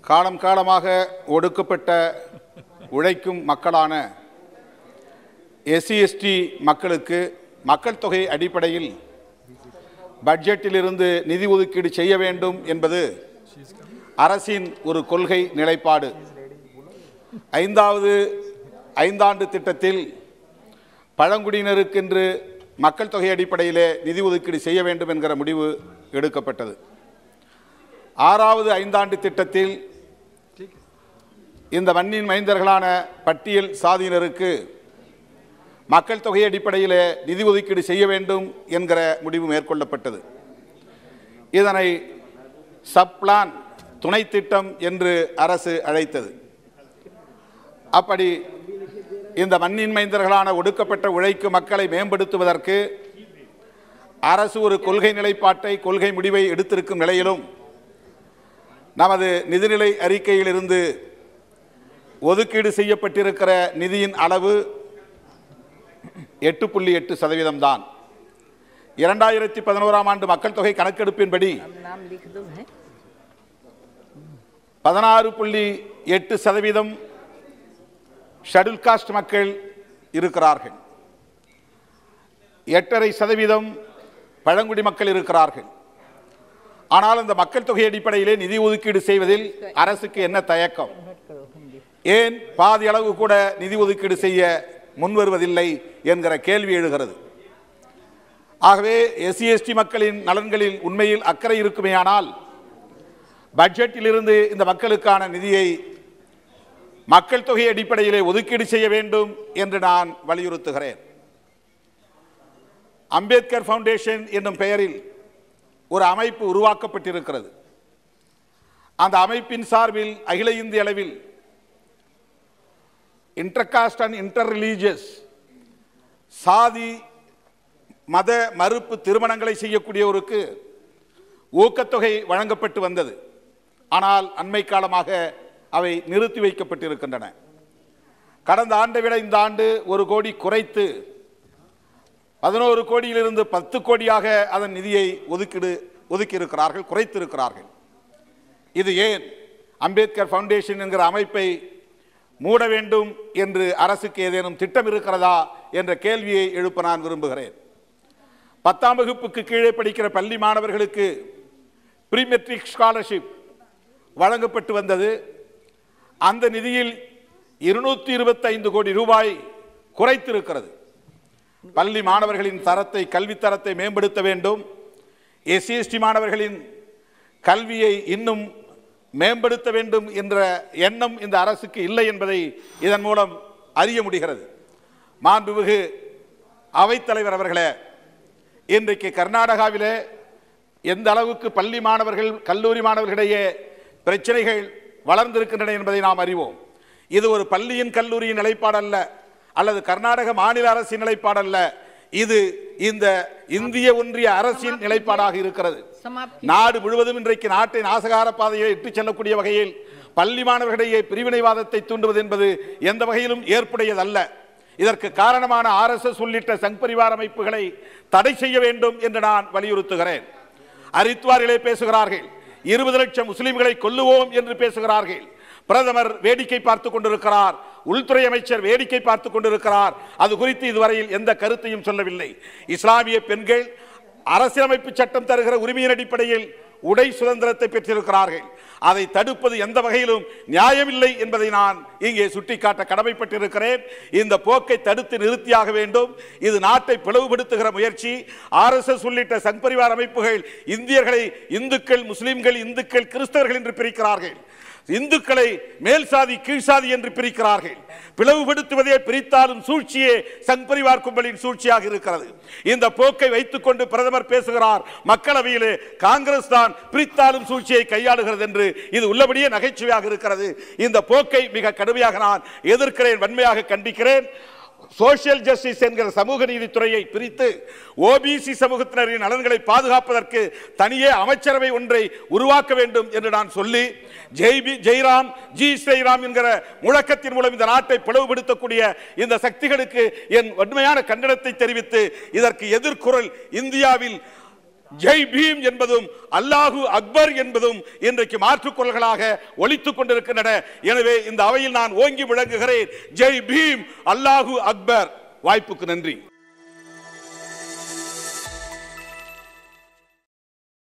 காலம் காலமாக ஒடுக்கப்பட்ட உழைக்கும் மக்களான எஸ்சி எஸ்டி மக்களுக்கு மக்கள் தொகை அடிப்படையில் பட்ஜெட்டிலிருந்து நிதி ஒதுக்கீடு செய்ய வேண்டும் என்பது அரசின் ஒரு கொள்கை நிலைப்பாடு ஐந்தாவது ஐந்தாண்டு திட்டத்தில் பழங்குடியினருக்கென்று மக்கள் தொகை அடிப்படையிலே நிதி ஒதுக்கீடு செய்ய வேண்டும் என்கிற முடிவு எடுக்கப்பட்டது ஆறாவது ஐந்தாண்டு திட்டத்தில் இந்த மண்ணின் மைந்தர்களான பட்டியல் சாதியினருக்கு மக்கள் தொகை அடிப்படையிலே நிதி ஒதுக்கீடு செய்ய வேண்டும் என்கிற முடிவு மேற்கொள்ளப்பட்டது இதனை சப்ளான் துணை திட்டம் என்று அரசு அழைத்தது அப்படி இந்த மண்ணின் மைந்தர்களான ஒடுக்கப்பட்ட உழைக்கும் மக்களை மேம்படுத்துவதற்கு அரசு ஒரு கொள்கை நிலைப்பாட்டை கொள்கை முடிவை எடுத்திருக்கும் நிலையிலும் நமது நிதிநிலை அறிக்கையிலிருந்து ஒதுக்கீடு செய்யப்பட்டிருக்கிற நிதியின் அளவு எட்டு புள்ளி எட்டு சதவீதம் தான் இரண்டாயிரத்தி பதினோராம் ஆண்டு மக்கள் தொகை கணக்கெடுப்பின்படி अब नाम लिख दो है பதினாறு புள்ளி எட்டு சதவீதம் ஷெட்யூல் காஸ்ட் மக்கள் இருக்கிறார்கள் எட்டரை சதவீதம் பழங்குடி மக்கள் இருக்கிறார்கள் ஆனால் இந்த மக்கள் தொகை அடிப்படையிலே நிதி ஒதுக்கீடு செய்வதில் அரசுக்கு என்ன தயக்கம் ஏன் பாதி அளவு கூட நிதி ஒதுக்கீடு செய்ய முன்வருவதில்லை என்கிற கேள்வி எழுகிறது ஆகவே எஸ்சி எஸ்டி மக்களின் நலன்களில் உண்மையில் அக்கறை இருக்குமேயானால் பட்ஜெட்டிலிருந்து இந்த மக்களுக்கான நிதியை மக்கள் தொகை அடிப்படையிலே ஒதுக்கீடு செய்ய வேண்டும் என்று நான் வலியுறுத்துகிறேன் அம்பேத்கர் ஃபவுண்டேஷன் என்னும் பெயரில் ஒரு அமைப்பு உருவாக்கப்பட்டிருக்கிறது அந்த அமைப்பின் சார்பில் அகில இந்திய அளவில் இன்டர்காஸ்ட் அண்ட் இன்டர் ரிலீஜியஸ் சாதி மத மறுப்பு திருமணங்களை செய்யக்கூடியவருக்கு ஊக்கத்தொகை வழங்கப்பட்டு வந்தது ஆனால் அண்மை காலமாக அவை நிறுத்தி வைக்கப்பட்டிருக்கின்றன கடந்த ஆண்டை விட இந்த ஆண்டு ஒரு கோடி குறைத்து பதினோரு கோடியிலிருந்து பத்து கோடியாக அதன் நிதியை ஒதுக்கீடு ஒதுக்கியிருக்கிறார்கள் குறைத்திருக்கிறார்கள் இது ஏன் அம்பேத்கர் ஃபவுண்டேஷன் என்கிற அமைப்பை மூட வேண்டும் என்று அரசுக்கு ஏதேனும் திட்டம் இருக்கிறதா என்ற கேள்வியை எழுப்ப நான் விரும்புகிறேன் பத்தாம் வகுப்புக்கு கீழே படிக்கிற பள்ளி மாணவர்களுக்கு ப்ரீ மெட்ரிக் ஸ்காலர்ஷிப் வழங்கப்பட்டு வந்தது அந்த நிதியில் இருநூத்தி இருபத்தைந்து கோடி ரூபாய் குறைத்திருக்கிறது பள்ளி மாணவர்களின் தரத்தை கல்வி தரத்தை மேம்படுத்த வேண்டும் எஸ்சி எஸ்டி மாணவர்களின் கல்வியை இன்னும் மேம்படுத்த வேண்டும் என்ற எண்ணம் இந்த அரசுக்கு இல்லை என்பதை இதன் மூலம் அறிய முடிகிறது மாண்புமிகு அவைத்தலைவர் அவர்களே இன்றைக்கு கர்நாடகாவிலே எந்த அளவுக்கு பள்ளி மாணவர்கள் கல்லூரி மாணவர்களிடையே பிரச்சனைகள் வளர்ந்திருக்கின்றன என்பதை நாம் அறிவோம் இது ஒரு பள்ளியின் கல்லூரியின் நிலைப்பாடு அல்ல அல்லது கர்நாடக மாநில அரசின் நிலைப்பாடு அல்ல இது இந்த இந்திய ஒன்றிய அரசின் நிலைப்பாடாக இருக்கிறது समाप्त நாடு முழுவதும் இன்றைக்கு நாட்டை நாசகார பாதையை இட்டுச் செல்லக்கூடிய வகையில் பள்ளி மாணவர்களிடையே பிரிவினைவாதத்தை தூண்டுவது என்பது எந்த வகையிலும் ஏற்புடையதல்ல இதற்கு காரணமான ஆர்எஸ்எஸ் உள்ளிட்ட சங் பரிவார அமைப்புகளை தடை செய்ய வேண்டும் என்று நான் வலியுறுத்துகிறேன் ஹரித்வாரிலே பேசுகிறார்கள் இருபது லட்சம் முஸ்லிம்களை கொல்லுவோம் என்று பேசுகிறார்கள் பிரதமர் வேடிக்கை பார்த்துக் கொண்டிருக்கிறார் உள்துறை அமைச்சர் வேடிக்கை பார்த்துக் கொண்டிருக்கிறார் அது குறித்து இதுவரையில் எந்த கருத்தையும் சொல்லவில்லை இஸ்லாமிய பெண்கள் அரசியலமைப்பு சட்டம் தருகிற உரிமையின் அடிப்படையில் உடை சுதந்திரத்தை பெற்றிருக்கிறார்கள் அதை தடுப்பது எந்த வகையிலும் நியாயமில்லை என்பதை நான் இங்கே சுட்டிக்காட்ட கடமைப்பட்டிருக்கிறேன் இந்த போக்கை தடுத்து நிறுத்தியாக வேண்டும் இது நாட்டை பிளவுபடுத்துகிற முயற்சி ஆர்எஸ்எஸ் உள்ளிட்ட சங் பரிவார் அமைப்புகள் இந்தியர்களை இந்துக்கள் முஸ்லிம்கள் இந்துக்கள் கிறிஸ்தவர்கள் என்று பிரிக்கிறார்கள் இந்துக்களை மேல் சாதி கீழ் சாதி என்று பிரிக்கிறார்கள் பிளவுபடுத்துவதே பிரித்தாலும் சூழ்ச்சியே சங் பரிவார் கும்பலின் சூழ்ச்சியாக இருக்கிறது இந்த போக்கை வைத்துக்கொண்டு பிரதமர் பேசுகிறார் மக்களவையிலே காங்கிரஸ் தான் பிரித்தாலும் சூழ்ச்சியை கையாளுகிறது என்று இது உள்ளபடியே நகைச்சுவையாக இருக்கிறது இந்த போக்கை மிக கடுமையாக நான் எதிர்க்கிறேன் வன்மையாக கண்டிக்கிறேன் சோசியல் ஜஸ்டிஸ் என்கிற சமூக நீதித்துறையை பிரித்து ஓபிசி சமூகத்தினரின் நலன்களை பாதுகாப்பதற்கு தனியே அமைச்சரவை ஒன்றை உருவாக்க வேண்டும் என்று நான் சொல்லி ஜெய் பி ஜெய்ராம் ஜி ஸ்ரீராம் என்கிற முழக்கத்தின் மூலம் இந்த நாட்டை பிளவுபடுத்தக்கூடிய இந்த சக்திகளுக்கு என் வன்மையான கண்டனத்தை தெரிவித்து இதற்கு எதிர்குரல் இந்தியாவில் ஜெய் பீம் என்பதும் அல்லாஹு அக்பர் என்பதும் இன்றைக்கு மாற்றுக் குரல்களாக ஒலித்துக் கொண்டிருக்கின்றன எனவே இந்த அவையில் நான் ஓங்கி விளங்குகிறேன் ஜெய் பீம் அல்லாஹு அக்பர் வாய்ப்புக்கு நன்றி